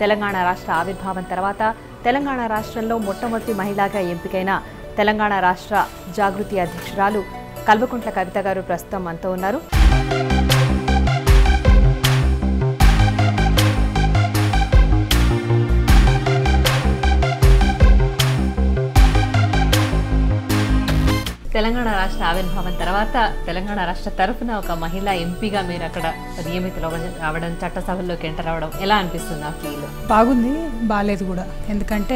తెలంగాణ రాష్ట్ర ఆవిర్భావం తర్వాత తెలంగాణ రాష్ట్రంలో మొట్టమొదటి మహిళగా ఎంపికైన తెలంగాణ రాష్ట్ర జాగృతి అధ్యక్షురాలు కల్వకుంట్ల కవిత గారు ప్రస్తుతం మనతో ఉన్నారు తెలంగాణ రాష్ట్ర ఆవిర్భావం తర్వాత తెలంగాణ రాష్ట్ర తరఫున ఒక మహిళా ఎంపీగా మీరు అక్కడ నియమితులు రావడం చట్టసభల్లోకి ఎంటర్ అవ్వడం ఎలా అనిపిస్తుంది ఆ ఫీల్ బాగుంది బాగాలేదు కూడా ఎందుకంటే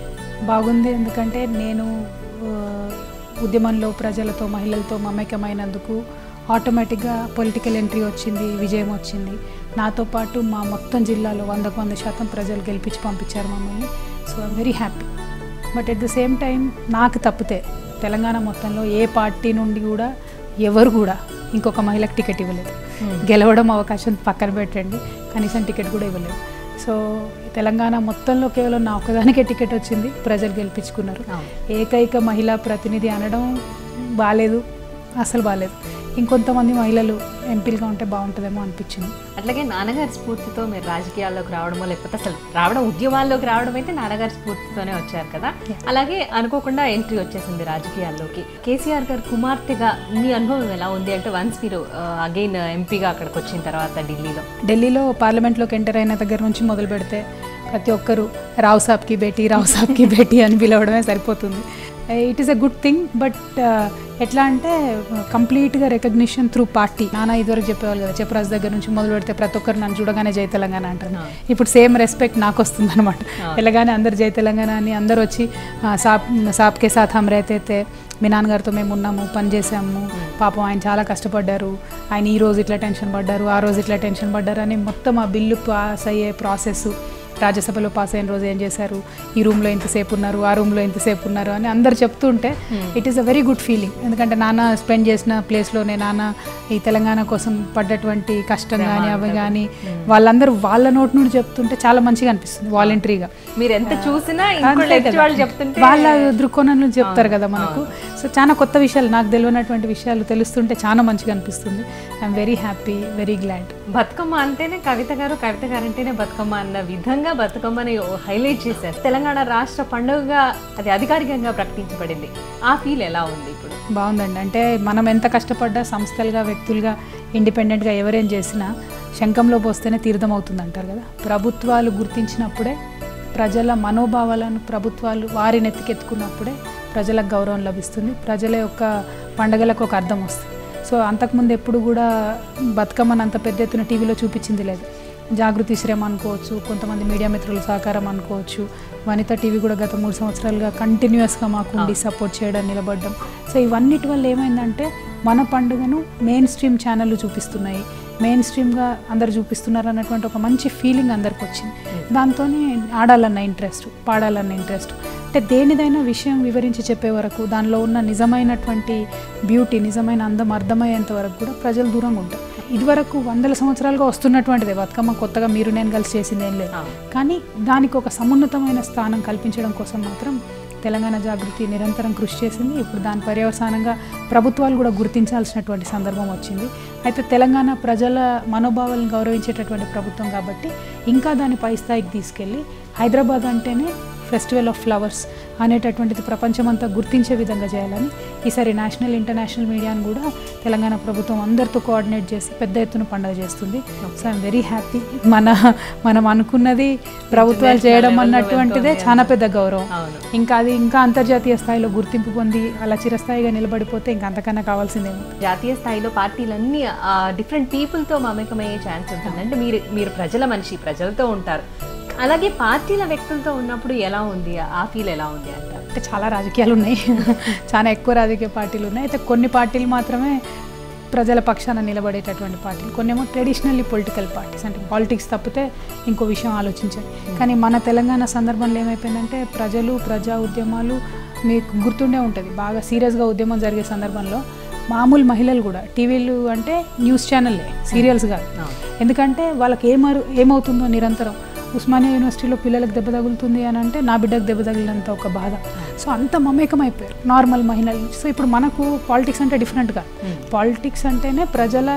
బాగుంది ఎందుకంటే నేను ఆ, ఉద్యమంలో ప్రజలతో మహిళలతో మమేకమైనందుకు ఆటోమేటిక్గా పొలిటికల్ ఎంట్రీ వచ్చింది విజయం వచ్చింది నాతో పాటు మా మొత్తం జిల్లాలో వందకు వంద శాతం ప్రజలు గెలిపించి పంపించారు మమ్మల్ని so I'm very happy but at the same time నాకు తప్పితే తెలంగాణ మొత్తంలో ఏ పార్టీ నుండి కూడా ఎవరు కూడా ఇంకొక మహిళకు టికెట్ ఇవ్వలేదు గెలవడం అవకాశం పక్కన పెట్టండి కనీసం టికెట్ కూడా ఇవ్వలేదు సో తెలంగాణ మొత్తంలో కేవలం నా ఒక్కదానికే టికెట్ వచ్చింది ప్రజలు గెలిపించుకున్నారు అవును. ఏకైక మహిళా ప్రతినిధి అనడం బాగాలేదు అసలు బాగాలేదు ఇంకొంతమంది మహిళలు ఎంపీలుగా ఉంటే బాగుంటుందేమో అనిపించింది అట్లాగే నాన్నగారి స్ఫూర్తితో మీరు రాజకీయాల్లోకి రావడమో లేకపోతే అసలు రావడం ఉద్యమాల్లోకి రావడం అయితే నాన్నగారి స్ఫూర్తితోనే వచ్చారు కదా అలాగే అనుకోకుండా ఎంట్రీ వచ్చేసింది రాజకీయాల్లోకి కేసీఆర్ గారు కుమార్తెగా మీ అనుభవం ఎలా ఉంది అంటే వన్స్ మీరు అగైన్ ఎంపీగా అక్కడికి వచ్చిన తర్వాత ఢిల్లీలో ఢిల్లీలో పార్లమెంట్లోకి ఎంటర్ అయిన దగ్గర నుంచి మొదలు పెడితే ప్రతి ఒక్కరు రావు సాబ్కి బేటీ రావు సాబ్కి బేటీ అని పిలవడమే సరిపోతుంది it is a good thing but ఎట్లా అంటే కంప్లీట్గా రికగ్నిషన్ త్రూ పార్టీ నాన్న ఇదివరకు చెప్పేవాళ్ళు కదా చెప్పరాజు దగ్గర నుంచి మొదలు పెడితే ప్రతి ఒక్కరు నన్ను చూడగానే జై తెలంగాణ అంటారు ఇప్పుడు సేమ్ రెస్పెక్ట్ నాకు వస్తుంది అనమాట వెళ్ళగానే అందరు జై తెలంగాణ అని అందరు వచ్చి ఆ, సాప్ సాప్కే సాత్ హమ్ రైతే తే మీ నాన్నగారితో మేము ఉన్నాము పని చేసాము పాపం ఆయన చాలా కష్టపడ్డారు ఆయన ఈ రోజు ఇట్లా టెన్షన్ పడ్డారు ఆ రోజు ఇట్లా టెన్షన్ పడ్డారు అని మొత్తం ఆ బిల్లు పాస్ అయ్యే ప్రాసెస్ రాజ్యసభలో పాస్ అయిన రోజు ఏం చేశారు ఈ రూమ్లో ఇంతసేపు ఉన్నారు ఆ రూమ్లో ఇంతసేపు ఉన్నారు అని అందరు చెప్తుంటే it is a very good feeling ఎందుకంటే నాన్న స్పెండ్ చేసిన ప్లేస్లోనే నాన్న ఈ తెలంగాణ కోసం పడ్డటువంటి కష్టం కానీ అవి కానీ వాళ్ళందరూ వాళ్ళ నోటి నుండి చెప్తుంటే చాలా మంచిగా అనిపిస్తుంది వాలంటరీగా మీరు ఎంత చూసినా ఇంకోళ్ళు ఎదుటి వాళ్ళు చెప్తుంటే వాళ్ళ దృక్కోణం నుంచి చెప్తారు కదా మనకు సో చాలా కొత్త విషయాలు నాకు తెలియనటువంటి విషయాలు తెలుస్తుంటే చాలా మంచిగా అనిపిస్తుంది I'm very happy very glad Bathukamma అంటేనే కవిత గారు కవిత గారు అంటేనే బతుకమ్మ అన్న విధంగా బతుకమ్మని హైలైట్ చేశారు తెలంగాణ రాష్ట్ర పండుగగా అది అధికారికంగా ప్రకటించబడింది ఆ ఫీల్ ఎలా ఉంది ఇప్పుడు బాగుందండి అంటే మనం ఎంత కష్టపడ్డా సంస్థలుగా వ్యక్తులుగా ఇండిపెండెంట్గా ఎవరేం చేసినా శంఖంలో పోస్తేనే తీర్థం అవుతుంది అంటారు కదా ప్రభుత్వాలు గుర్తించినప్పుడే ప్రజల మనోభావాలను ప్రభుత్వాలు వారిని ఎత్తికెత్తుకున్నప్పుడే ప్రజలకు గౌరవం లభిస్తుంది ప్రజల యొక్క పండగలకు ఒక అర్థం వస్తుంది సో అంతకుముందు ఎప్పుడు కూడా బతుకమ్మని అంత పెద్ద ఎత్తున టీవీలో చూపించింది లేదు జాగృతి శ్రమ అనుకోవచ్చు కొంతమంది మీడియా మిత్రుల సహకారం అనుకోవచ్చు వనిత టీవీ కూడా గత మూడు సంవత్సరాలుగా కంటిన్యూస్గా మాకు ఉండి సపోర్ట్ చేయడం నిలబడడం సో ఇవన్నిటి వల్ల ఏమైందంటే మన పండుగను మెయిన్ స్ట్రీమ్ ఛానళ్ళు చూపిస్తున్నాయి మెయిన్ స్ట్రీమ్గా అందరు చూపిస్తున్నారు అన్నటువంటి ఒక మంచి ఫీలింగ్ అందరికి వచ్చింది దాంతోనే ఆడాలన్న ఇంట్రెస్ట్ పాడాలన్న ఇంట్రెస్ట్ అంటే దేనిదైనా విషయం వివరించి చెప్పే వరకు దానిలో ఉన్న నిజమైనటువంటి బ్యూటీ నిజమైన అందం అర్థమయ్యేంత వరకు కూడా ప్రజలు దూరంగా ఉంటారు ఇదివరకు వందల సంవత్సరాలుగా వస్తున్నటువంటిదే బతుకమ్మ కొత్తగా మీరు నేను కలిసి చేసింది ఏం లేదు కానీ దానికి ఒక సమున్నతమైన స్థానం కల్పించడం కోసం మాత్రం తెలంగాణ జాగృతి నిరంతరం కృషి చేసింది ఇప్పుడు దాని పర్యవసానంగా ప్రభుత్వాలు కూడా గుర్తించాల్సినటువంటి సందర్భం వచ్చింది అయితే తెలంగాణ ప్రజల మనోభావాలను గౌరవించేటటువంటి ప్రభుత్వం కాబట్టి ఇంకా దాన్ని పై స్థాయికి తీసుకెళ్ళి హైదరాబాద్ అంటేనే ఫెస్టివల్ ఆఫ్ ఫ్లవర్స్ అనేటటువంటిది ప్రపంచమంతా గుర్తించే విధంగా చేయాలని ఈసారి నేషనల్ ఇంటర్నేషనల్ మీడియాను కూడా తెలంగాణ ప్రభుత్వం అందరితో కోఆర్డినేట్ చేసి పెద్ద ఎత్తున పండుగ చేస్తుంది సో ఐఎమ్ వెరీ హ్యాపీ మన మనం అనుకున్నది ప్రభుత్వాలు చేయడం అన్నటువంటిదే చాలా పెద్ద గౌరవం అవును ఇంకా అది ఇంకా అంతర్జాతీయ స్థాయిలో గుర్తింపు పొంది అలా చిరస్థాయిగా నిలబడిపోతే ఇంకా అంతకన్నా కావాల్సిందేమో జాతీయ స్థాయిలో పార్టీలన్నీ డిఫరెంట్ పీపుల్తో మమేకమయ్యే ఛాన్స్ ఉంటుంది అంటే మీరు మీరు ప్రజల మనిషి ప్రజలతో ఉంటారు అలాగే పార్టీల వ్యక్తులతో ఉన్నప్పుడు ఎలా ఉంది ఆ ఫీల్ ఎలా ఉంది అంటారు అంటే చాలా రాజకీయాలు ఉన్నాయి చాలా ఎక్కువ రాజకీయ పార్టీలు ఉన్నాయి అయితే కొన్ని పార్టీలు మాత్రమే ప్రజల పక్షాన నిలబడేటటువంటి పార్టీలు కొన్ని ఏమో ట్రెడిషనల్లీ పొలిటికల్ పార్టీస్ అంటే పాలిటిక్స్ తప్పితే ఇంకో విషయం ఆలోచించాలి కానీ మన తెలంగాణ సందర్భంలో ఏమైపోయిందంటే ప్రజలు ప్రజా ఉద్యమాలు మీకు గుర్తుండే ఉంటుంది బాగా సీరియస్గా ఉద్యమం జరిగే సందర్భంలో మామూలు మహిళలు కూడా టీవీలు అంటే న్యూస్ ఛానల్లే సీరియల్స్ కాదు ఎందుకంటే వాళ్ళకి ఏమరు ఏమవుతుందో నిరంతరం ఉస్మానియా యూనివర్సిటీలో పిల్లలకు దెబ్బ తగులుతుంది అని అంటే నా బిడ్డకు దెబ్బ తగిలినంత ఒక బాధ సో అంత మమేకం అయిపోయారు నార్మల్ మహిళలు సో ఇప్పుడు మనకు పాలిటిక్స్ అంటే డిఫరెంట్గా పాలిటిక్స్ అంటేనే ప్రజల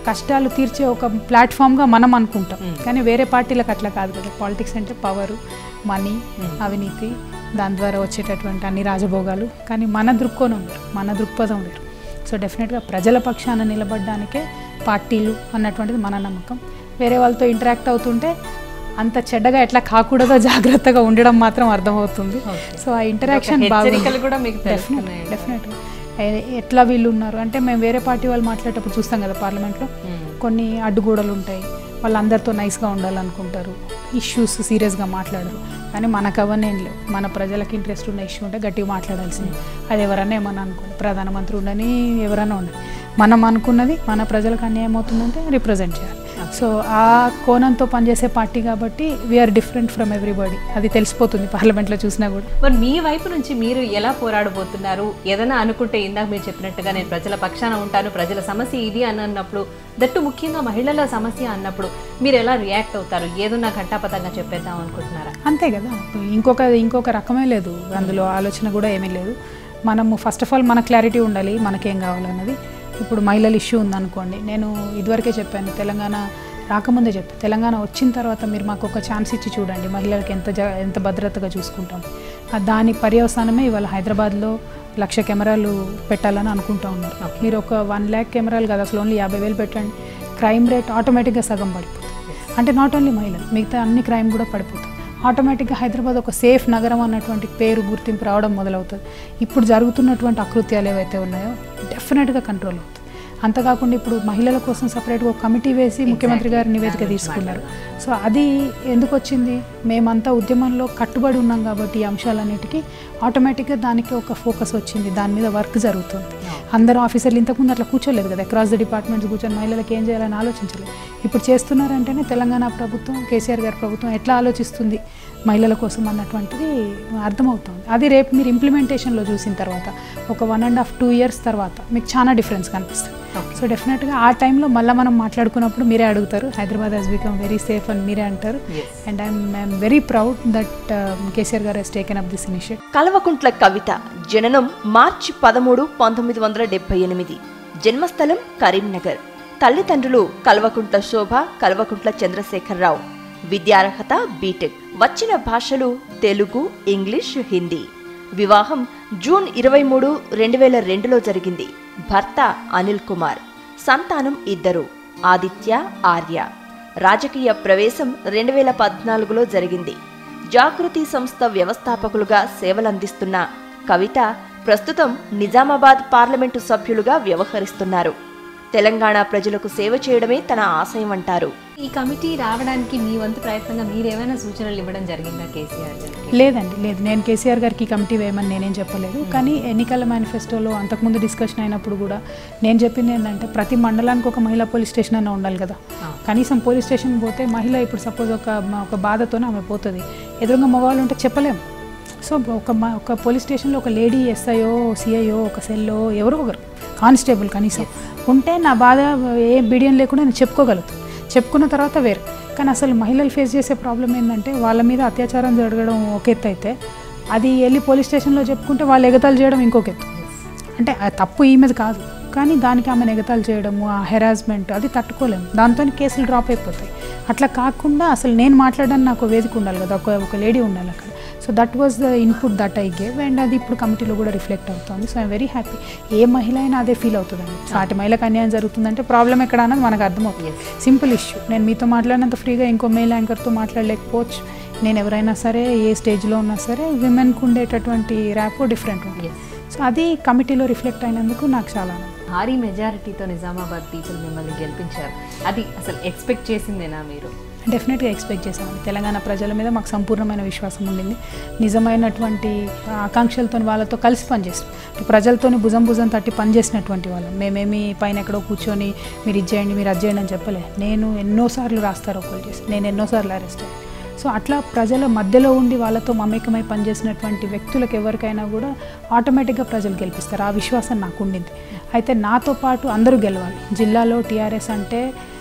కష్టాలు తీర్చే ఒక ప్లాట్ఫామ్గా మనం అనుకుంటాం కానీ వేరే పార్టీలకు అట్లా కాదు కదా పాలిటిక్స్ అంటే పవరు మనీ అవినీతి దాని ద్వారా వచ్చేటటువంటి అన్ని రాజభోగాలు కానీ మన దృక్కోణం వేరు మన దృక్పథం వేరు సో డెఫినెట్గా ప్రజల పక్షాన నిలబడడానికే పార్టీలు అన్నటువంటిది మన నమ్మకం వేరే వాళ్ళతో ఇంటరాక్ట్ అవుతుంటే అంత చెడ్డగా ఎట్లా కాకూడదో జాగ్రత్తగా ఉండడం మాత్రం అర్థమవుతుంది సో ఆ ఇంటరాక్షన్ ఒక బాగుంది హెచ్చరికలు కూడా మీకు డెఫినెట్ తెలుస్తున్నాయి. డెఫినెట్గా ఎట్లా వీళ్ళు ఉన్నారు అంటే మేము వేరే పార్టీ వాళ్ళు మాట్లాడేటప్పుడు చూస్తాం కదా పార్లమెంట్లో కొన్ని అడ్డుగోడలు ఉంటాయి వాళ్ళందరితో నైస్గా ఉండాలనుకుంటారు ఇష్యూస్ సీరియస్గా మాట్లాడరు కానీ మనకు అవన్నీ ఏం లేవు మన ప్రజలకు ఇంట్రెస్ట్ ఉన్న ఇష్యూ ఉంటే గట్టిగా మాట్లాడాల్సింది అది ఎవరన్నా ఏమన్నా అనుకోండి ప్రధానమంత్రి ఉండని ఎవరన్నా ఉండని మనం అనుకున్నది మన ప్రజలకు అన్యాయం అవుతుందంటే రిప్రజెంట్ చేయాలి సో ఆ కోణంతో పనిచేసే పార్టీ కాబట్టి వీఆర్ డిఫరెంట్ ఫ్రమ్ ఎవ్రీబడి అది తెలిసిపోతుంది పార్లమెంట్లో చూసినా కూడా మరి మీ వైపు నుంచి మీరు ఎలా పోరాడబోతున్నారు ఏదైనా అనుకుంటే ఇందాక మీరు చెప్పినట్టుగా నేను ప్రజల పక్షాన ఉంటాను ప్రజల సమస్య ఇది అని అన్నప్పుడు దట్టు ముఖ్యంగా మహిళల సమస్య అన్నప్పుడు మీరు ఎలా రియాక్ట్ అవుతారు ఏదన్నా ఘంటాపథంగా చెప్పేద్దాం అనుకుంటున్నారా అంతే కదా ఇంకొక ఇంకొక రకమే లేదు అందులో ఆలోచన కూడా ఏమీ లేదు మనము ఫస్ట్ ఆఫ్ ఆల్ మన క్లారిటీ ఉండాలి మనకేం కావాలన్నది ఇప్పుడు మహిళల ఇష్యూ ఉందనుకోండి నేను ఇదివరకే చెప్పాను తెలంగాణ రాకముందే చెప్పాను తెలంగాణ వచ్చిన తర్వాత మీరు మాకు ఒక ఛాన్స్ ఇచ్చి చూడండి మహిళలకు ఎంత జా ఎంత భద్రతగా చూసుకుంటాం ఆ దాని పర్యవసానమే ఇవాళ హైదరాబాద్లో లక్ష కెమెరాలు పెట్టాలని అనుకుంటా ఉన్నారు మీరు ఒక వన్ ల్యాక్ కెమెరాలు కదా అసలు ఓన్లీ యాభై వేలు పెట్టండి క్రైమ్ రేట్ ఆటోమేటిక్గా సగం పడిపోతుంది అంటే నాట్ ఓన్లీ మహిళలు మిగతా అన్ని క్రైమ్ కూడా పడిపోతాయి ఆటోమేటిక్గా హైదరాబాద్ ఒక సేఫ్ నగరం అన్నటువంటి పేరు గుర్తింపు రావడం మొదలవుతుంది ఇప్పుడు జరుగుతున్నటువంటి అకృత్యాలు ఏవైతే ఉన్నాయో డెఫినెట్గా కంట్రోల్ అవుతుంది అంతకాకుండా ఇప్పుడు మహిళల కోసం సపరేట్గా ఒక కమిటీ వేసి ముఖ్యమంత్రి గారు నివేదిక తీసుకున్నారు సో అది ఎందుకు వచ్చింది మేమంతా ఉద్యమంలో కట్టుబడి ఉన్నాం కాబట్టి ఈ అంశాలన్నిటికీ ఆటోమేటిక్గా దానికి ఒక ఫోకస్ వచ్చింది దాని మీద వర్క్ జరుగుతుంది అందరూ ఆఫీసర్లు ఇంతకుముందు అట్లా కూర్చోలేదు కదా అక్రాస్ ద డిపార్ట్మెంట్స్ కూర్చొని మహిళలకు ఏం చేయాలని ఆలోచించలేదు ఇప్పుడు చేస్తున్నారంటేనే తెలంగాణ ప్రభుత్వం కేసీఆర్ గారి ప్రభుత్వం ఎట్లా ఆలోచిస్తుంది మహిళల కోసం అన్నటువంటిది అర్థమవుతుంది అది రేపు మీరు ఇంప్లిమెంటేషన్లో చూసిన తర్వాత ఒక one and half two years తర్వాత మీకు చాలా డిఫరెన్స్ కనిపిస్తుంది సో డెఫినెట్గా ఆ టైంలో మళ్ళీ మనం మాట్లాడుకున్నప్పుడు మీరే అడుగుతారు Hyderabad has become very safe అని మీరే అంటారు and I'm I'm very proud that KCR garu he's taken up this initiate Kalvakuntla Kavitha జననం మార్చి పదమూడు పంతొమ్మిది వందల డెబ్బై ఎనిమిది జన్మస్థలం కరీంనగర్ తల్లిదండ్రులు కల్వకుంట్ల శోభ కల్వకుంట్ల చంద్రశేఖరరావు విద్యార్హత బీటెక్ వచ్చిన భాషలు తెలుగు ఇంగ్లీష్ హిందీ వివాహం జూన్ ఇరవై మూడు రెండు వేల రెండులో జరిగింది భర్త అనిల్ కుమార్ సంతానం ఇద్దరు ఆదిత్య ఆర్య రాజకీయ ప్రవేశం రెండు వేల పద్నాలుగులో జరిగింది జాగృతి సంస్థ వ్యవస్థాపకులుగా సేవలందిస్తున్న కవిత ప్రస్తుతం నిజామాబాద్ పార్లమెంటు సభ్యులుగా వ్యవహరిస్తున్నారు తెలంగాణ ప్రజలకు సేవ చేయడమే తన ఆశయం అంటారు ఈ కమిటీ రావడానికి మీ వంతు ప్రయత్నంగా మీరు ఏమైనా సూచనలు ఇవ్వడం జరిగిందా కేసీఆర్ గారికి లేదండి లేదు నేను కేసీఆర్ గారికి ఈ కమిటీ వేయమని నేనేం చెప్పలేదు కానీ ఎన్నికల మేనిఫెస్టోలో అంతకుముందు డిస్కషన్ అయినప్పుడు కూడా నేను చెప్పింది ఏంటంటే ప్రతి మండలానికి ఒక మహిళా పోలీస్ స్టేషన్ అన్న ఉండాలి కదా కనీసం పోలీస్ స్టేషన్ పోతే మహిళ ఇప్పుడు సపోజ్ ఒక ఒక బాధతోనే ఆమె పోతుంది ఎదురుగా మగవాళ్ళు ఉంటే చెప్పలేము సో ఒక మ- ఒక పోలీస్ స్టేషన్లో ఒక లేడీ ఎస్ఐఓ సిఐఓ ఒక సెల్లో ఎవరో ఒకరు కానిస్టేబుల్ కనీసం ఉంటే నా బాధ ఏ బిడియం లేకుండా నేను చెప్పుకోగలుగుతాను చెప్పుకున్న తర్వాత వేరు కానీ అసలు మహిళలు ఫేస్ చేసే ప్రాబ్లం ఏంటంటే వాళ్ళ మీద అత్యాచారం జరగడం ఒక ఎత్తు అయితే అది వెళ్ళి పోలీస్ స్టేషన్లో చెప్పుకుంటే వాళ్ళు ఎగతాలు చేయడం ఇంకొక ఎత్తు అంటే ఆ తప్పు ఈమెది కాదు కానీ దానికి ఆమెను ఎగతాలు చేయడము ఆ హెరాస్మెంట్ అది తట్టుకోలేము దాంతో కేసులు డ్రాప్ అయిపోతాయి అట్లా కాకుండా అసలు నేను మాట్లాడడానికి నాకు ఒక వేదిక ఉండాలి కదా ఒక ఒక లేడీ ఉండాలి అక్కడ so that was the input that I gave and అది ఇప్పుడు కమిటీలో కూడా రిఫ్లెక్ట్ అవుతుంది సో ఐమ్ వెరీ హ్యాపీ ఏ మహిళ అయినా అదే ఫీల్ అవుతుందండి సాటి మహిళకు అన్యాయం జరుగుతుందంటే ప్రాబ్లం ఎక్కడ అన్నది మనకు అర్థమవుతుంది సింపుల్ ఇష్యూ నేను మీతో మాట్లాడినంత ఫ్రీగా ఇంకో మెయిల్ యాంకర్తో మాట్లాడలేకపోవచ్చు నేను ఎవరైనా సరే ఏ స్టేజ్లో ఉన్నా సరే విమెన్కు ఉండేటటువంటి ర్యాపో డిఫరెంట్ ఉంటుంది సో అది కమిటీలో రిఫ్లెక్ట్ అయినందుకు నాకు చాలా ఆనందం భారీ మెజారిటీతో నిజామాబాద్ పీపుల్ మిమ్మల్ని గెలిపించారు అది అసలు ఎక్స్పెక్ట్ చేసిందేనా మీరు డెఫినెట్గా ఎక్స్పెక్ట్ చేశామండి తెలంగాణ ప్రజల మీద మాకు సంపూర్ణమైన విశ్వాసం ఉండింది నిజమైనటువంటి ఆకాంక్షలతో వాళ్ళతో కలిసి పనిచేస్తాం ప్రజలతోని భుజం భుజం తట్టి పనిచేసినటువంటి వాళ్ళం మేమేమి పైన ఎక్కడో కూర్చొని మీరు ఇది చేయండి మీరు అది చేయండి అని చెప్పలే నేను ఎన్నోసార్లు రాస్తారు ఒకళ్ళు చేసి నేను ఎన్నోసార్లు అరెస్ట్ అయ్యాను సో అట్లా ప్రజల మధ్యలో ఉండి వాళ్ళతో మమేకమై పనిచేసినటువంటి వ్యక్తులకు ఎవరికైనా కూడా ఆటోమేటిక్గా ప్రజలు గెలిపిస్తారు ఆ విశ్వాసం నాకు ఉండింది అయితే నాతో పాటు అందరూ గెలవాలి జిల్లాలో టీఆర్ఎస్ అంటే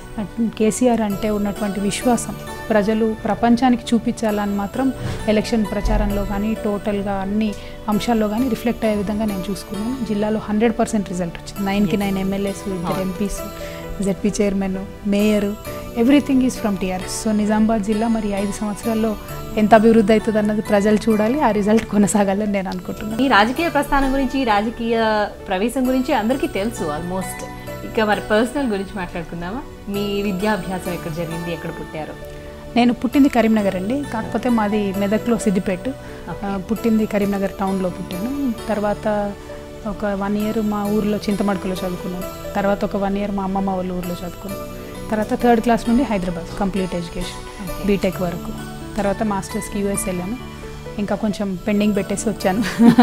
కేసీఆర్ అంటే ఉన్నటువంటి విశ్వాసం ప్రజలు ప్రపంచానికి చూపించాలని మాత్రం ఎలక్షన్ ప్రచారంలో కానీ టోటల్గా అన్ని అంశాల్లో కానీ రిఫ్లెక్ట్ అయ్యే విధంగా నేను చూసుకున్నాను జిల్లాలో హండ్రెడ్ పర్సెంట్ రిజల్ట్ వచ్చింది నైన్కి నైన్ ఎమ్మెల్యేస్ ఇద్దరు MPs ZP chairman mayor everything is from TRS so Nizamabad జిల్లా మరి ఐదు సంవత్సరాల్లో ఎంత అభివృద్ధి అవుతుంది అన్నది ప్రజలు చూడాలి ఆ రిజల్ట్ కొనసాగాలని నేను అనుకుంటున్నాను ఈ రాజకీయ ప్రస్థానం గురించి ఈ రాజకీయ ప్రవేశం గురించి అందరికీ తెలుసు ఆల్మోస్ట్ ఇక మరి పర్సనల్ గురించి మాట్లాడుకుందామా మీ విద్యాభ్యాసం ఎక్కడ జరిగింది ఎక్కడ పుట్టారు నేను పుట్టింది కరీంనగర్ అండి కాకపోతే మాది మెదక్లో సిద్దిపేట ఆ, పుట్టింది కరీంనగర్ టౌన్లో పుట్టాను తర్వాత ఒక వన్ ఇయర్ మా ఊర్లో చింతమడకలో చదువుకున్నాను తర్వాత ఒక వన్ ఇయర్ మా అమ్మమ్మ వాళ్ళ ఊర్లో చదువుకున్నాను తర్వాత థర్డ్ క్లాస్ నుండి హైదరాబాద్ కంప్లీట్ ఎడ్యుకేషన్ బీటెక్ వరకు తర్వాత మాస్టర్స్కి యూఎస్ వెళ్ళాను ఇంకా కొంచెం పెండింగ్ పెట్టేసి వచ్చాను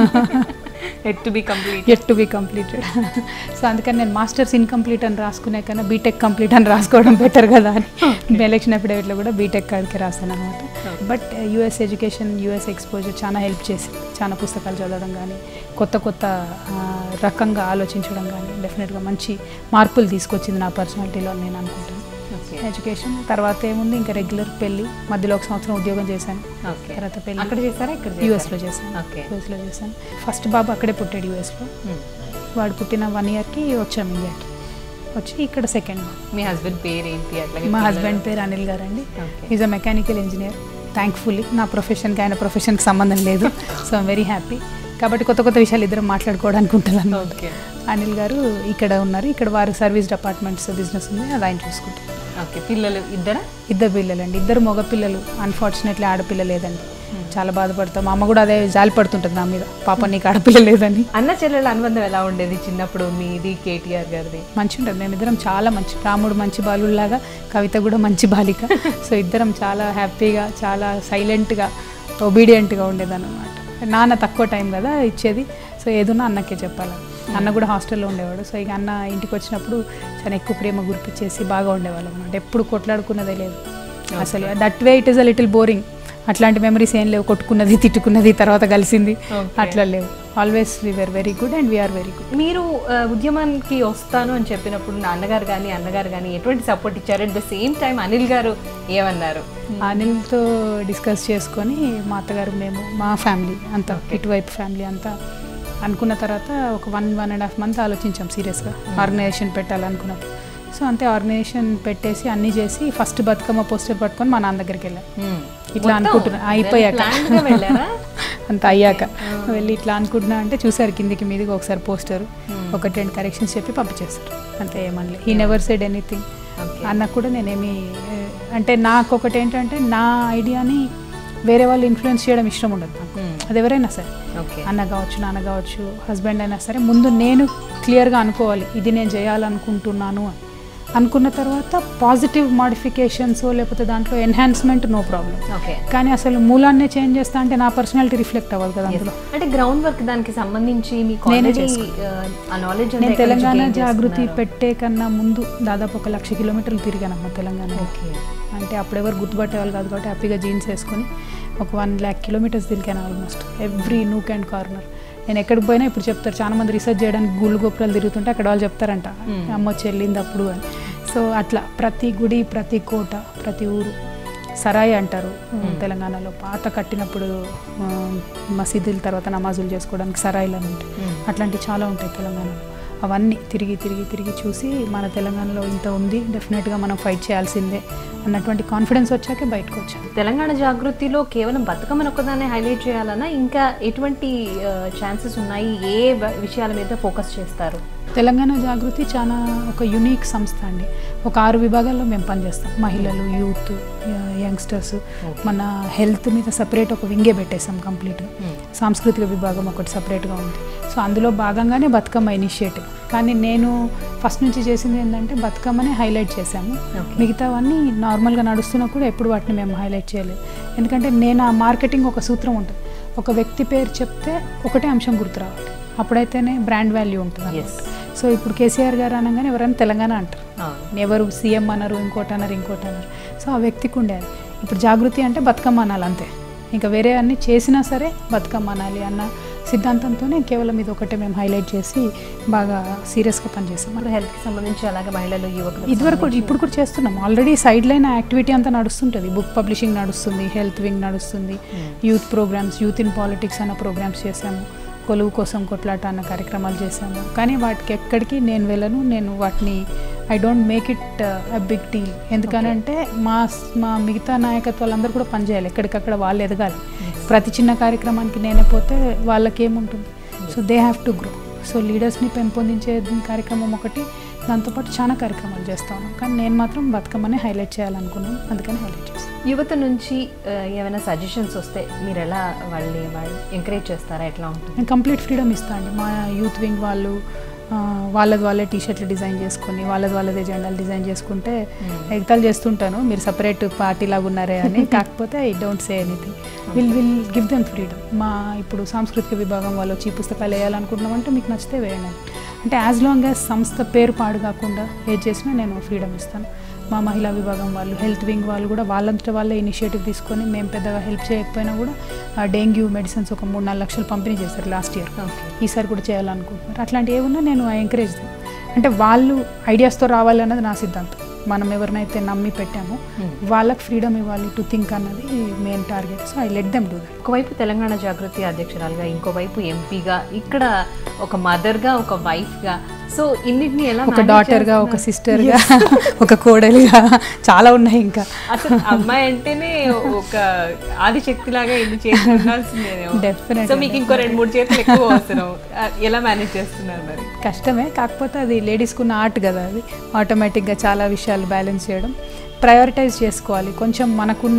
ought to be complete ought to be completed so అందుకని నేను మాస్టర్స్ ఇన్కంప్లీట్ అని రాసుకునే కన్నా బీటెక్ కంప్లీట్ అని రాసుకోవడం బెటర్ కదా అని ఎలక్షన్ అఫిడవిట్లో కూడా బీటెక్ కాడికి రాశాను అనమాట but US education US exposure చాలా హెల్ప్ చేసి చాలా పుస్తకాలు చదవడం కానీ కొత్త కొత్త ఆ, రకంగా ఆలోచించడం కానీ డెఫినెట్గా మంచి మార్పులు తీసుకొచ్చింది నా పర్సనాలిటీలో అని నేను అనుకుంటాను ఓకే ఎడ్యుకేషన్ తర్వాత ఏముంది ఇంకా రెగ్యులర్ పెళ్ళి మధ్యలో ఒక సంవత్సరం ఉద్యోగం చేశాను ఓకే తర్వాత పెళ్ళి అక్కడ చేస్తారా ఇక్కడ యూఎస్లో చేశాను ఓకే యూఎస్లో చేశాను ఫస్ట్ బాబు అక్కడే పుట్టాడు యూఎస్లో వాడు పుట్టిన వన్ ఇయర్కి వచ్చాము ఇండియాకి వచ్చి ఇక్కడ సెకండ్ మీ హస్బెండ్ పేరు ఏంటి అట్లాగే మా హస్బెండ్ పేరు అనిల్ గారు అండి okay is a mechanical engineer thankfully నా ప్రొఫెషన్కి ఆయన ప్రొఫెషన్కి సంబంధం లేదు సో ఐమ్ వెరీ హ్యాపీ కాబట్టి కొత్త కొత్త విషయాలు ఇద్దరం మాట్లాడుకోవడానికి ఉంటుంది ఓకే అనిల్ గారు ఇక్కడ ఉన్నారు ఇక్కడ వారు సర్వీస్ డిపార్ట్మెంట్స్ బిజినెస్ ఉంది అది ఆయన చూసుకుంటారు ఓకే పిల్లలు ఇద్దరా ఇద్దరు పిల్లలండి ఇద్దరు మగ పిల్లలు అన్ఫార్చునేట్లీ ఆడపిల్ల లేదండి చాలా బాధపడతాం మా అమ్మ కూడా అదే జాలి పడుతుంటుంది నా మీద పాప నీకు ఆడపిల్ల లేదని అన్న చెల్లెల అనుబంధం ఎలా ఉండేది చిన్నప్పుడు మీది కేటీఆర్ గారిది మంచి ఉంటుంది మేమిద్దరం చాలా మంచి రాముడు మంచి బాలులాగా కవిత కూడా మంచి బాలిక సో ఇద్దరం చాలా హ్యాపీగా చాలా సైలెంట్గా ఒబీడియంట్గా ఉండేదన్నమాట నాన్న తక్కువ టైం కదా ఇచ్చేది సో ఏదున్నా అన్నకే చెప్పాలి అన్న కూడా హాస్టల్లో ఉండేవాడు సో ఇక అన్న ఇంటికి వచ్చినప్పుడు చాలా ఎక్కువ ప్రేమ గుర్తించేసి బాగా ఉండేవాళ్ళం అనమాట ఎప్పుడు కొట్లాడుకున్నదే లేదు అసలు that way it is a little boring అట్లాంటి మెమరీస్ ఏం లేవు కొట్టుకున్నది తిట్టుకున్నది తర్వాత కలిసింది Okay. అట్లా లేవు always we're very good and we're very good మీరు ఆ, ఉద్యమానికి వస్తాను అని చెప్పినప్పుడు నాన్నగారు కానీ అన్నగారు కానీ ఎటువంటి సపోర్ట్ ఇచ్చారు at the same time Anil garu ఏమన్నారు అనిల్తో డిస్కస్ చేసుకొని మా అత్తగారు మేము మా ఫ్యామిలీ అంతా ఇటువైపు ఫ్యామిలీ అంతా అనుకున్న తర్వాత ఒక one one and half month ఆలోచించాం సీరియస్గా ఆర్గనైజేషన్ పెట్టాలనుకున్నప్పుడు సో అంతే ఆర్గనైజేషన్ పెట్టేసి అన్నీ చేసి ఫస్ట్ బతుకమ్మ పోస్టర్ పట్టుకొని మా నాన్న దగ్గరికి వెళ్ళాం ఇట్లా అనుకుంటున్నా అయిపోయాక planned గా వెళ్ళారా? అంత అయ్యాక వెళ్ళి ఇట్లా అనుకుంటున్నా అంటే చూసారు కిందికి మీదికి ఒకసారి పోస్టర్ ఒకటి రెండు కరెక్షన్స్ చెప్పి పంపించేస్తారు అంతే ఏమనలే ఈ నెవర్ సెడ్ ఎనీథింగ్ Okay. అన్న కూడా నేనేమి ఏ, అంటే నాకు ఒకటి ఏంటంటే నా ఐడియాని వేరే వాళ్ళు ఇన్ఫ్లుయెన్స్ చేయడం ఇష్టం ఉండదు నాకు Hmm. అది ఎవరైనా సరే ఓకే అన్న కావచ్చు నాన్న కావచ్చు హస్బెండ్ అయినా సరే ముందు నేను క్లియర్గా అనుకోవాలి ఇది నేను చేయాలనుకుంటున్నాను అని అనుకున్న తర్వాత పాజిటివ్ మాడిఫికేషన్స్ లేకపోతే దాంట్లో ఎన్హాన్స్మెంట్ నో ప్రాబ్లం ఓకే కానీ అసలు మూలాన్నే చేంజ్ చేస్తా అంటే నా పర్సనాలిటీ రిఫ్లెక్ట్ అవ్వదు కదా అందులో అంటే గ్రౌండ్ వర్క్ దానికి సంబంధించి మీకు నేనే already, చేసుకున్నా. ఆ, ఆ నాలెడ్జ్ నేను తెలంగాణ జాగృతి పెట్టే కన్నా ముందు దాదాపు ఒక లక్ష కిలోమీటర్లు తిరిగానమ్మ తెలంగాణ ఓకే అంటే అప్పుడు ఎవరు గుర్తుపట్టేవాళ్ళు కాదు కాబట్టి హ్యాపీగా జీన్స్ వేసుకొని ఒక వన్ ల్యాక్ కిలోమీటర్స్ తిరిగాను almost every nook and corner నేను ఎక్కడికి పోయినా ఇప్పుడు చెప్తారు చాలా మంది రీసెర్చ్ చేయడానికి గుళ్ళు గోపురాలు తిరుగుతుంటే అక్కడ వాళ్ళు చెప్తారంట అమ్మ వచ్చి వెళ్ళింది అప్పుడు అని సో అట్లా ప్రతి గుడి ప్రతి కోట ప్రతి ఊరు సరాయి అంటారు తెలంగాణలో పాత కట్టినప్పుడు ఆ, మసీదుల తర్వాత నమాజులు చేసుకోవడానికి సరాయిలు అని ఉంటాయి అట్లాంటివి చాలా ఉంటాయి తెలంగాణలో అవన్నీ తిరిగి తిరిగి తిరిగి చూసి మన తెలంగాణలో ఇంత ఉంది డెఫినెట్గా మనం ఫైట్ చేయాల్సిందే అన్నటువంటి కాన్ఫిడెన్స్ వచ్చాకే బయటకు వచ్చాను తెలంగాణ జాగృతిలో కేవలం బతుకమ్మను ఒక్కదాన్ని హైలైట్ చేయాలన్నా ఇంకా ఎటువంటి ఛాన్సెస్ ఉన్నాయి ఏ వ- విషయాల మీద ఫోకస్ చేస్తారు తెలంగాణ జాగృతి చాలా ఒక యునీక్ సంస్థ అండి ఒక ఆరు విభాగాల్లో మేము పనిచేస్తాం మహిళలు యూత్ యంగ్స్టర్స్ మన హెల్త్ మీద సపరేట్ ఒక వింగే పెట్టేస్తాం కంప్లీట్గా సాంస్కృతిక విభాగం ఒకటి సపరేట్గా ఉంది సో అందులో భాగంగానే బతుకమ్మ ఇనిషియేటివ్ కానీ నేను ఫస్ట్ నుంచి చేసింది ఏంటంటే బతుకమ్మనే హైలైట్ చేశాము Okay. మిగతావన్నీ నార్మల్గా నడుస్తున్నా కూడా ఎప్పుడు వాటిని మేము హైలైట్ చేయలేదు ఎందుకంటే నేను ఆ మార్కెటింగ్ ఒక సూత్రం ఉంటుంది ఒక వ్యక్తి పేరు చెప్తే ఒకటే అంశం గుర్తు రావాలి అప్పుడైతేనే బ్రాండ్ వాల్యూ ఉంటుంది Yes. సో ఇప్పుడు కేసీఆర్ గారు అనగానే ఎవరైనా తెలంగాణ అంటారు అవును ఎవరు సీఎం అన్నారు ఇంకోటి అన్నారు ఇంకోటి అన్నారు సో ఆ వ్యక్తికి ఉండేది ఇప్పుడు జాగృతి అంటే బతుకమ్మ అనాలి అంతే ఇంకా వేరే అన్ని చేసినా సరే బతుకమ్మ అనాలి అన్న సిద్ధాంతంతోనే కేవలం ఇది ఒకటే మేము హైలైట్ చేసి బాగా సీరియస్గా పనిచేస్తాం ఇప్పుడు హెల్త్కి సంబంధించి అలాగే మహిళలు యువకులు ఇదివరకు కూడా- ఇప్పుడు కూడా చేస్తున్నాం ఆల్రెడీ సైడ్ లైన్ యాక్టివిటీ అంతా నడుస్తుంటుంది బుక్ పబ్లిషింగ్ నడుస్తుంది హెల్త్ వింగ్ నడుస్తుంది youth programs youth in politics అన్న ప్రోగ్రామ్స్ చేసాము కొలువు కోసం కొట్లాట అన్న కార్యక్రమాలు చేశాము కానీ వాటికి ఎక్కడికి నేను వెళ్ళను నేను వాటిని I don't make it a big deal ఎందుకనంటే మా మా మిగతా నాయకత్వాలందరూ కూడా పనిచేయాలి ఎక్కడికక్కడ వాళ్ళు ఎదగాలి ప్రతి చిన్న కార్యక్రమానికి నేనే పోతే వాళ్ళకి ఏముంటుంది so they have to grow so లీడర్స్ని పెంపొందించే కార్యక్రమం ఒకటి దాంతోపాటు చాలా కార్యక్రమాలు చేస్తా ఉన్నాం కానీ నేను మాత్రం బతుకమ్మని హైలైట్ చేయాలనుకున్నాను అందుకని హైలైట్ చేస్తాను యువత నుంచి ఆ, ఏమైనా సజెషన్స్ వస్తే మీరు ఎలా వాళ్ళని వాళ్ళు ఎంకరేజ్ చేస్తారా ఎట్లా ఉంటుంది నేను కంప్లీట్ ఫ్రీడమ్ ఇస్తాను అండి మా యూత్ వింగ్ వాళ్ళు ఆ, వాళ్ళది వాళ్ళే టీ షర్ట్లు డిజైన్ చేసుకొని వాళ్ళది వాళ్ళదే జెండాలు డిజైన్ చేసుకుంటే ఎగతాలు చేస్తుంటాను మీరు సపరేట్ పార్టీ లాగా ఉన్నారే అని కాకపోతే I don't say anything will will give them freedom మా ఇప్పుడు సాంస్కృతిక విభాగం వాళ్ళు వచ్చి ఈ పుస్తకాలు వేయాలనుకుంటున్నామంటే మీకు నచ్చితే వేయండి అని. అంటే యాజ్ లాంగ్ యాజ్ సంస్థ పేరు పాడు కాకుండా ఏది చేసినా నేను ఫ్రీడమ్ ఇస్తాను మా మహిళా విభాగం వాళ్ళు హెల్త్ వింగ్ వాళ్ళు కూడా వాళ్ళంతట వాళ్ళే ఇనిషియేటివ్ తీసుకొని మేము పెద్దగా హెల్ప్ చేయకపోయినా కూడా డెంగ్యూ మెడిసిన్స్ ఒక మూడు నాలుగు లక్షలు పంపిణీ చేశారు లాస్ట్ ఇయర్ ఓకే ఈసారి కూడా చేయాలనుకుంటున్నారు అట్లాంటివి ఏమున్నా నేను ఎంకరేజ్ అంటే వాళ్ళు ఐడియాస్తో రావాలి అన్నది నా సిద్ధాంతం మనం ఎవరినైతే నమ్మి పెట్టామో వాళ్ళకి ఫ్రీడమ్ ఇవ్వాలి టు థింక్ అన్నది main target so I let them do that ఒకవైపు తెలంగాణ జాగృతి అధ్యక్షురాలుగా ఇంకోవైపు ఎంపీగా ఇక్కడ ఒక మదర్గా ఒక వైఫ్గా సో ఇన్నిటిని ఎలా ఒక manage డాటర్గా ఒక చేస్తున్నారు? సిస్టర్గా ఒక కోడలిగా చాలా ఉన్నాయి ఇంకా అసలు అమ్మాయి అంటేనే ఒక ఆదిశక్తి లాగా ఎన్ని చేతులు ఉండాల్సిందేనేమో. Definitely, సో మీకు ఇంకో రెండు మూడు చేతులు ఎక్కువ అవసరం ఆ, ఎలా మేనేజ్ చేస్తున్నారు మరి కష్టమే కాకపోతే అది లేడీస్కి ఉన్న ఆర్ట్ కదా అది ఆటోమేటిక్గా చాలా విషయాలు బ్యాలెన్స్ చేయడం ప్రయారిటైజ్ చేసుకోవాలి కొంచెం మనకున్న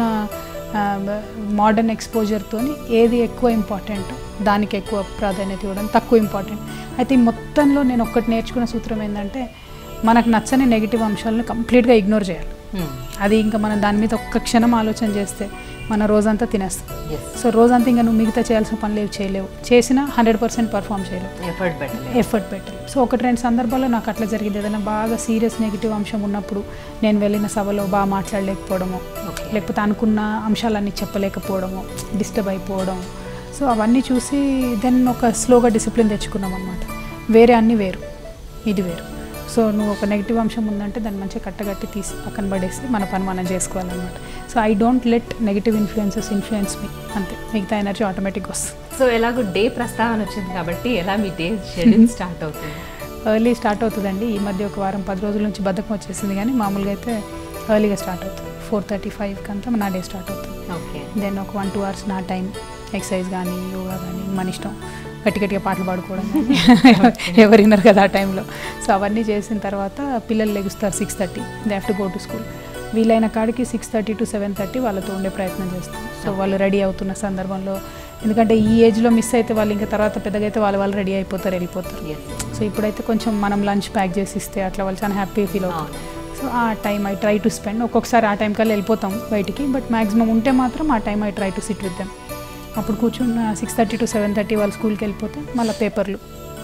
మోడర్న్ ఎక్స్పోజర్తో ఏది ఎక్కువ ఇంపార్టెంట్ దానికి ఎక్కువ ప్రాధాన్యత ఇవ్వడం తక్కువ ఇంపార్టెంట్ అయితే ఈ మొత్తంలో నేను ఒక్కటి నేర్చుకున్న సూత్రం ఏంటంటే మనకు నచ్చని నెగిటివ్ అంశాలను కంప్లీట్గా ఇగ్నోర్ చేయాలి అది ఇంకా మనం దాని మీద ఒక్క క్షణం ఆలోచన చేస్తే మన రోజంతా తినేస్తాం ఎస్ సో రోజంతా ఇంకా నువ్వు మిగతా చేయాల్సిన పనులు ఏవి చేయలేవు చేసినా హండ్రెడ్ పర్సెంట్ పర్ఫామ్ చేయలేవు ఎఫర్ట్ పెట్టలేదు ఎఫర్ట్ పెట్టాలి సో ఒకటి రెండు సందర్భాల్లో నాకు అట్లా జరిగింది ఏదైనా బాగా సీరియస్ నెగిటివ్ అంశం ఉన్నప్పుడు నేను వెళ్ళిన సభలో బాగా మాట్లాడలేకపోవడము ఓకే లేకపోతే అనుకున్న అంశాలన్నీ చెప్పలేకపోవడము డిస్టర్బ్ అయిపోవడం సో అవన్నీ చూసి దెన్ ఒక స్లోగా డిసిప్లిన్ తెచ్చుకున్నాం అనమాట వేరే అన్నీ వేరు ఇది వేరు సో నువ్వు ఒక నెగిటివ్ అంశం ఉందంటే దాన్ని మంచిగా కట్టగట్టి తీసి పక్కన పడేసి మన పని మనం చేసుకోవాలన్నమాట so I don't let negative influences influence me అంతే మిగతా ఎనర్జీ ఆటోమేటిక్ వస్తుంది సో ఎలాగో డే ప్రస్తావన వచ్చింది కాబట్టి ఎలా మీ డే షెడ్యూల్ స్టార్ట్ అవుతుంది ఎర్లీ స్టార్ట్ అవుతుందండి ఈ మధ్య ఒక వారం పది రోజుల నుంచి బద్ధకం వచ్చేసింది కానీ మామూలుగా అయితే ఎర్లీగా స్టార్ట్ అవుతుంది ఫోర్ థర్టీ ఫైవ్కి అంతా నా డే స్టార్ట్ అవుతుంది ఓకే దెన్ ఒక వన్ టూ అవర్స్ నా టైం ఎక్సర్సైజ్ కానీ యోగా కానీ మన ఇష్టం గట్టి గట్టిగా పాటలు పాడుకోవడం కానీ ఎవరు విన్నారు కదా ఆ టైంలో సో అవన్నీ చేసిన తర్వాత పిల్లలు లెగుస్తారు six thirty they have to go to school వీలైన కాడికి six thirty to seven thirty వాళ్ళతో ఉండే ప్రయత్నం చేస్తాం సో వాళ్ళు రెడీ అవుతున్న సందర్భంలో ఎందుకంటే ఈ ఏజ్లో మిస్ అయితే వాళ్ళు ఇంకా తర్వాత పెద్దగా అయితే వాళ్ళు వాళ్ళు రెడీ అయిపోతారు వెళ్ళిపోతారు ఎస్ సో ఇప్పుడైతే కొంచెం మనం లంచ్ ప్యాక్ చేసి ఇస్తే అట్లా వాళ్ళు చాలా హ్యాపీ ఫీల్ అవుతారు సో ఆ time I try to spend ఒక్కొక్కసారి ఆ టైం కల్లా వెళ్ళిపోతాం బయటికి బట్ మాక్సిమం ఉంటే మాత్రం ఆ time I try to sit with them అప్పుడు కూర్చున్న six thirty to seven thirty వాళ్ళు స్కూల్కి వెళ్ళిపోతే మళ్ళీ పేపర్లు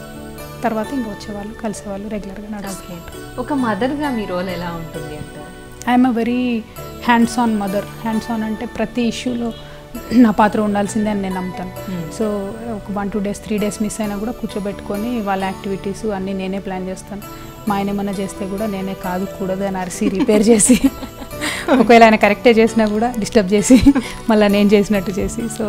తర్వాత ఇంకా వచ్చేవాళ్ళు కలిసేవాళ్ళు రెగ్యులర్గా నడవాలి ఒక మదర్గా మీ రోల్ ఎలా ఉంటుంది అంటారు I'm a very hands on mother hands on అంటే ప్రతి ఇష్యూలో నా పాత్ర ఉండాల్సిందే అని నేను నమ్ముతాను సో ఒక one two days three days miss అయినా కూడా కూర్చోబెట్టుకొని వాళ్ళ యాక్టివిటీస్ అన్నీ నేనే ప్లాన్ చేస్తాను మా ఆయన ఏమన్నా చేస్తే కూడా నేనే కాదు కూడదు అని అరిసి రిపేర్ చేసి ఒకవేళ ఆయన కరెక్టే చేసినా కూడా డిస్టర్బ్ చేసి మళ్ళీ నేను చేసినట్టు చేసి సో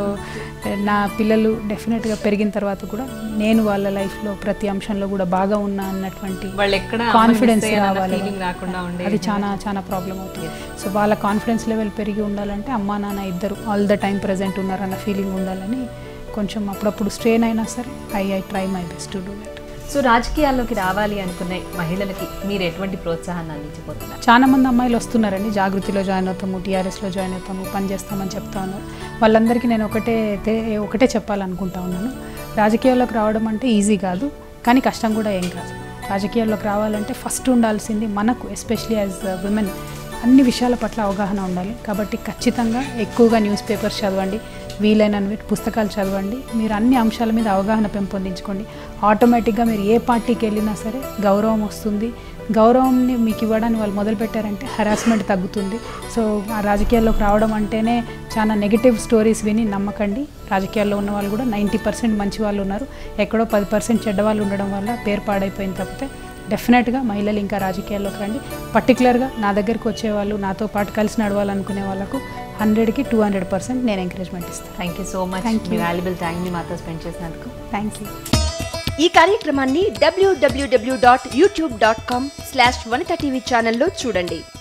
నా పిల్లలు డెఫినెట్గా పెరిగిన తర్వాత కూడా నేను వాళ్ళ లైఫ్లో ప్రతి అంశంలో కూడా బాగా ఉన్నా అన్నటువంటి వాళ్ళు ఎక్కడ కాన్ఫిడెన్స్ రావాలి ఫీలింగ్ రాకుండా ఉండే అది చాలా చాలా ప్రాబ్లం అవుతుంది సో వాళ్ళ కాన్ఫిడెన్స్ లెవెల్ పెరిగి ఉండాలంటే అమ్మా నాన్న ఇద్దరు ఆల్ ద టైం ప్రజెంట్ ఉన్నారన్న ఫీలింగ్ ఉండాలని కొంచెం అప్పుడప్పుడు స్ట్రెయిన్ అయినా సరే I I try my best to do that so రాజకీయాల్లోకి రావాలి అనుకునే మహిళలకి మీరు ఎటువంటి ప్రోత్సాహాన్ని అందించబోతున్నారు చాలా మంది అమ్మాయిలు వస్తున్నారండి జాగృతిలో జాయిన్ అవుతాము టీఆర్ఎస్లో జాయిన్ అవుతాము పని చేస్తామని చెప్తా ఉన్నారు వాళ్ళందరికీ నేను ఒకటే తే- ఒకటే చెప్పాలనుకుంటా ఉన్నాను రాజకీయాల్లోకి రావడం అంటే ఈజీ కాదు కానీ కష్టం కూడా ఏం కాదు రాజకీయాల్లోకి రావాలంటే ఫస్ట్ ఉండాల్సింది మనకు ఎస్పెషలీ యాజ్ విమెన్ అన్ని విషయాల పట్ల అవగాహన ఉండాలి కాబట్టి ఖచ్చితంగా ఎక్కువగా న్యూస్ పేపర్స్ చదవండి వీలైనవి పుస్తకాలు చదవండి మీరు అన్ని అంశాల మీద అవగాహన పెంపొందించుకోండి ఆటోమేటిక్గా మీరు ఏ పార్టీకి వెళ్ళినా సరే గౌరవం వస్తుంది గౌరవంని మీకు ఇవ్వడానికి వాళ్ళు మొదలు పెట్టారంటే హరాస్మెంట్ తగ్గుతుంది సో ఆ రాజకీయాల్లోకి రావడం అంటేనే చాలా నెగిటివ్ స్టోరీస్ విని నమ్మకండి రాజకీయాల్లో ఉన్న వాళ్ళు కూడా నైంటీ పర్సెంట్ మంచి వాళ్ళు ఉన్నారు ఎక్కడో పది పర్సెంట్ చెడ్డ వాళ్ళు ఉండడం వల్ల పేరు పాడైపోయింది తప్పితే డెఫినెట్గా మహిళలు ఇంకా రాజకీయాల్లోకి రండి పర్టికులర్గా నా దగ్గరికి వచ్చే వాళ్ళు నాతో పాటు కలిసి నడవాలనుకునే వాళ్ళకు హండ్రెడ్కి టూ హండ్రెడ్ పర్సెంట్ నేను ఎంకరేజ్మెంట్ ఇస్తాను thank you so much Thank మీ you. వాల్యుబుల్ టైంని మాతో స్పెండ్ చేసినందుకు థ్యాంక్ యూ ఈ కార్యక్రమాన్ని WWW dot YouTube dot com slash Vanitha TV ఛానల్లో చూడండి